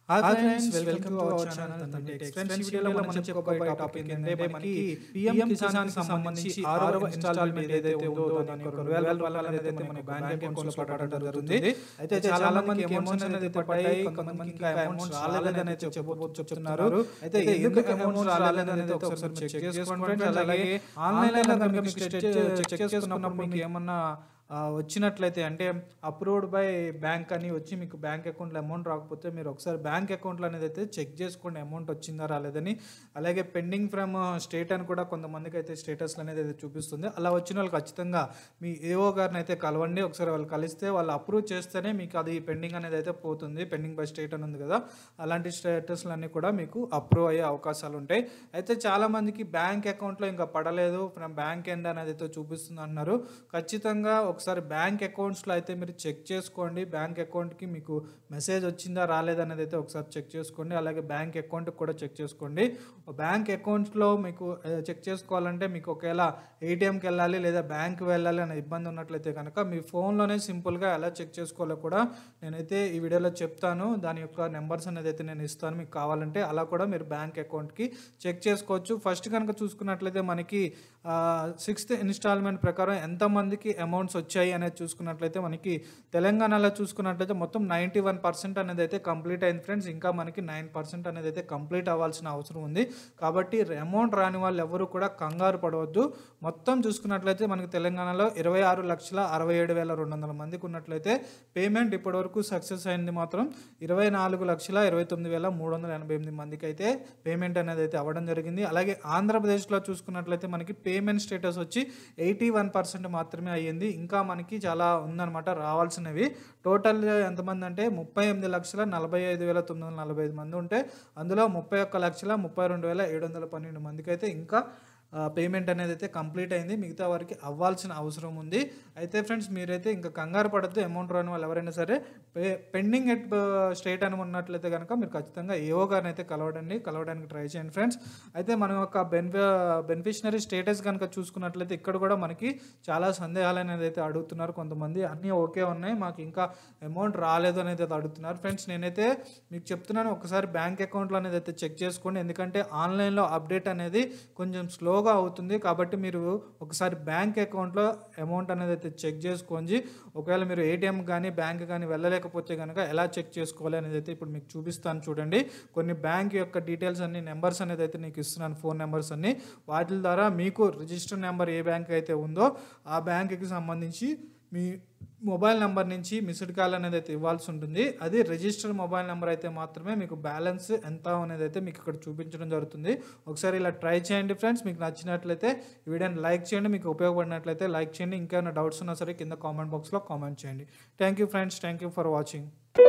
hi friends welcome to our channel తండ్రి friends ఈ వీడియోలో మనం చెప్పుకోబోయే టాపిక్ ఏంటంటే మనకి పిఎం కిసాన్ కి సంబంధించి ఆరవ ఇన్స్టాల్మెంట్ ఏదైతే ఉందో దాని యొక్క రెండు వేల రూపాయలు అనేది అయితే మన బ్యాంక్ అకౌంట్స్ లో పడడం జరుగుతుంది అయితే చాలా మందికి అమౌంట్స్ అనేది పడ్డాయి కొంతమందికి ఇంకా అమౌంట్స్ రాలేదని అయితే చెప్పబో చెప్తున్నారు అయితే ఎందుకు అమౌంట్స్ రాలేదని అయితే ఒకసారి మీరు చెక్ చేసుకోండి ఫ్రెండ్స్ అలాగే ఆన్లైన్ లో కనుక మీకు చెక్ చేసుకున్నప్పుడు మీకు ఏమన్నా ఆ, వచ్చినట్లయితే అంటే అప్రూవ్డ్ బై బ్యాంక్ అని వచ్చి మీకు బ్యాంక్ అకౌంట్లో అమౌంట్ రాకపోతే మీరు ఒకసారి బ్యాంక్ అకౌంట్లో అనేది అయితే చెక్ చేసుకోండి అమౌంట్ వచ్చిందా రాలేదని అలాగే పెండింగ్ ఫ్రమ్ స్టేట్ అని కూడా కొంతమందికి అయితే స్టేటస్ అనేది అయితే చూపిస్తుంది అలా వచ్చిన వాళ్ళు ఖచ్చితంగా మీ ఏఓ గారిని అయితే కలవండి ఒకసారి వాళ్ళు కలిస్తే వాళ్ళు అప్రూవ్ చేస్తేనే మీకు అది పెండింగ్ అనేది అయితే పోతుంది పెండింగ్ బై స్టేట్ అని ఉంది కదా అలాంటి స్టేటస్లు అన్నీ కూడా మీకు అప్రూవ్ అయ్యే అవకాశాలు ఉంటాయి అయితే చాలా మందికి బ్యాంక్ అకౌంట్లో ఇంకా పడలేదు ఫ్రమ్ బ్యాంక్ ఎండ్ అనేది అయితే చూపిస్తుంది అంటున్నారు ఖచ్చితంగా ఒకసారి బ్యాంక్ అకౌంట్స్లో అయితే మీరు చెక్ చేసుకోండి బ్యాంక్ అకౌంట్కి మీకు మెసేజ్ వచ్చిందా రాలేదనేది అయితే ఒకసారి చెక్ చేసుకోండి అలాగే బ్యాంక్ అకౌంట్కి కూడా చెక్ చేసుకోండి బ్యాంక్ అకౌంట్స్లో మీకు చెక్ చేసుకోవాలంటే మీకు ఒకవేళ ఏటీఎంకి వెళ్ళాలి లేదా బ్యాంక్ వెళ్ళాలి అనే ఇబ్బంది ఉన్నట్లయితే కనుక మీ ఫోన్లోనే సింపుల్గా ఎలా చెక్ చేసుకోవాలో కూడా నేనైతే ఈ వీడియోలో చెప్తాను దాని యొక్క నెంబర్స్ అనేది అయితే నేను ఇస్తాను మీకు కావాలంటే అలా కూడా మీరు బ్యాంక్ అకౌంట్కి చెక్ చేసుకోవచ్చు ఫస్ట్ కనుక చూసుకున్నట్లయితే మనకి సిక్స్త్ ఇన్స్టాల్మెంట్ ప్రకారం ఎంతమందికి అమౌంట్స్ వచ్చాయి అనేది చూసుకున్నట్లయితే మనకి తెలంగాణలో చూసుకున్నట్లయితే మొత్తం నైంటీ వన్ పర్సెంట్ అనేది అయితే కంప్లీట్ అయింది ఫ్రెండ్స్ ఇంకా మనకి నైన్ పర్సెంట్ అనేది అయితే కంప్లీట్ అవ్వాల్సిన అవసరం ఉంది కాబట్టి అమౌంట్ రాని వాళ్ళు ఎవరు కూడా కంగారు పడవద్దు మొత్తం చూసుకున్నట్లయితే మనకి తెలంగాణలో ఇరవై ఆరు లక్షల అరవై ఏడు వేల రెండు వందల మందికి ఉన్నట్లయితే పేమెంట్ ఇప్పటివరకు సక్సెస్ అయింది మాత్రం ఇరవై నాలుగు లక్షల ఇరవై తొమ్మిది వేల మూడు వందల ఎనభై ఎనిమిది మందికి అయితే పేమెంట్ అనేది అయితే అవ్వడం జరిగింది అలాగే ఆంధ్రప్రదేశ్లో చూసుకున్నట్లయితే మనకి పేమెంట్ స్టేటస్ వచ్చి ఎయిటీ వన్ పర్సెంట్ మాత్రమే అయ్యింది ఇంకా మనకి చాలా ఉందన్నమాట రావాల్సినవి టోటల్ ఎంతమంది అంటే ముప్పై ఎనిమిది లక్షల నలభై ఐదు వేల తొమ్మిది వందల నలభై ఐదు మంది ఉంటే అందులో ముప్పై ఒక్క లక్షల ముప్పై రెండు వేల ఏడు వందల పన్నెండు మందికి అయితే ఇంకా పేమెంట్ అనేది అయితే కంప్లీట్ అయింది మిగతా వారికి అవ్వాల్సిన అవసరం ఉంది అయితే ఫ్రెండ్స్ మీరైతే ఇంకా కంగారు పడద్దు అమౌంట్ రాని వాళ్ళు ఎవరైనా సరే పే పెండింగ్ ఎట్ స్టేట్ అని ఉన్నట్లయితే కనుక మీరు ఖచ్చితంగా ఏఓ గారిని అయితే కలవడండి కలవడానికి ట్రై చేయండి ఫ్రెండ్స్ అయితే మనం ఒక బెనిఫి బెనిఫిషనరీ స్టేటస్ కనుక చూసుకున్నట్లయితే ఇక్కడ కూడా మనకి చాలా సందేహాలు అనేది అయితే అడుగుతున్నారు కొంతమంది అన్నీ ఓకే ఉన్నాయి మాకు ఇంకా అమౌంట్ రాలేదు అనేది అయితే అడుగుతున్నారు ఫ్రెండ్స్ నేనైతే మీకు చెప్తున్నాను ఒకసారి బ్యాంక్ అకౌంట్లో అనేది అయితే చెక్ చేసుకోండి ఎందుకంటే ఆన్లైన్లో అప్డేట్ అనేది కొంచెం స్లోగా అవుతుంది కాబట్టి మీరు ఒకసారి బ్యాంక్ అకౌంట్లో అమౌంట్ అనేది అయితే చెక్ చేసుకోండి ఒకవేళ మీరు ఏటీఎం కానీ బ్యాంక్ కానీ వెళ్ళలేకపోతే కనుక ఎలా చెక్ చేసుకోవాలి అనేది అయితే ఇప్పుడు మీకు చూపిస్తాను చూడండి కొన్ని బ్యాంక్ యొక్క డీటెయిల్స్ అన్ని నెంబర్స్ అనేది అయితే నీకు ఇస్తున్నాను ఫోన్ నెంబర్స్ అన్ని వాటి ద్వారా మీకు రిజిస్టర్ నెంబర్ ఏ బ్యాంక్ అయితే ఉందో ఆ బ్యాంక్కి సంబంధించి మీ మొబైల్ నెంబర్ నుంచి మిస్డ్ కాల్ అనేది అయితే ఇవ్వాల్సి ఉంటుంది అది రిజిస్టర్ మొబైల్ నెంబర్ అయితే మాత్రమే మీకు బ్యాలెన్స్ ఎంత అనేది అయితే మీకు ఇక్కడ చూపించడం జరుగుతుంది ఒకసారి ఇలా ట్రై చేయండి ఫ్రెండ్స్ మీకు నచ్చినట్లయితే ఈ వీడియోని లైక్ చేయండి మీకు ఉపయోగపడినట్లయితే లైక్ చేయండి ఇంకేమైనా డౌట్స్ ఉన్నా సరే కింద కామెంట్ బాక్స్లో కామెంట్ చేయండి thank you friends thank you for watching